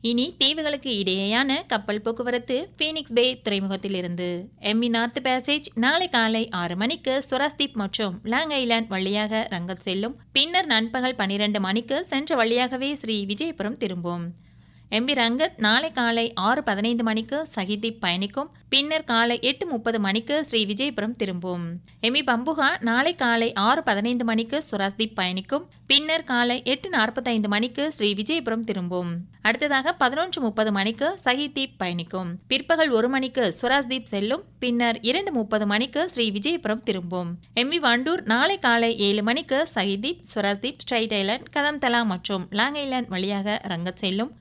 இனி தீவுகளுக்கு இடையேயான கப்பல் போக்குவரத்து பீனிக்ஸ் பே துறைமுகத்திலிருந்து எம்மி நார்த் பேசேஜ் நாளை காலை ஆறு மணிக்கு சுராஸ்தீப் மற்றும் லாங் ஐலாண்ட் வழியாக ரங்கத் செல்லும் பின்னர் நண்பகல் பனிரெண்டு மணிக்கு சென்ற வழியாகவே ஸ்ரீ விஜயபுரம் திரும்பும் எம்பி ரங்கத் நாளை காலை ஆறு பதினைந்து மணிக்கு சஹிதீப் பயணிக்கும் பின்னர் காலை எட்டு முப்பது மணிக்கு ஸ்ரீ விஜயபுரம் திரும்பும் எமி பம்புகா நாளை காலை ஆறு பதினைந்து மணிக்கு சுராஸ்தீப் பயணிக்கும் பின்னர் காலை எட்டு நாற்பத்தைந்து மணிக்கு ஸ்ரீ விஜயபுரம் திரும்பும் அடுத்ததாக பதினொன்று முப்பது மணிக்கு சஹிதீப் பயணிக்கும் பிற்பகல் ஒரு மணிக்கு சுராஸ்தீப் செல்லும் பின்னர் இரண்டு முப்பது மணிக்கு ஸ்ரீ விஜயபுரம் திரும்பும் எம்மி வண்டூர் நாளை காலை ஏழு மணிக்கு சஹிதீப் சுராஸ்தீப் ஸ்ட்ரைட் ஐலாண்ட் கதம்தலா மற்றும் லாங் ஐலாண்ட் வழியாக ரங்கத் செல்லும்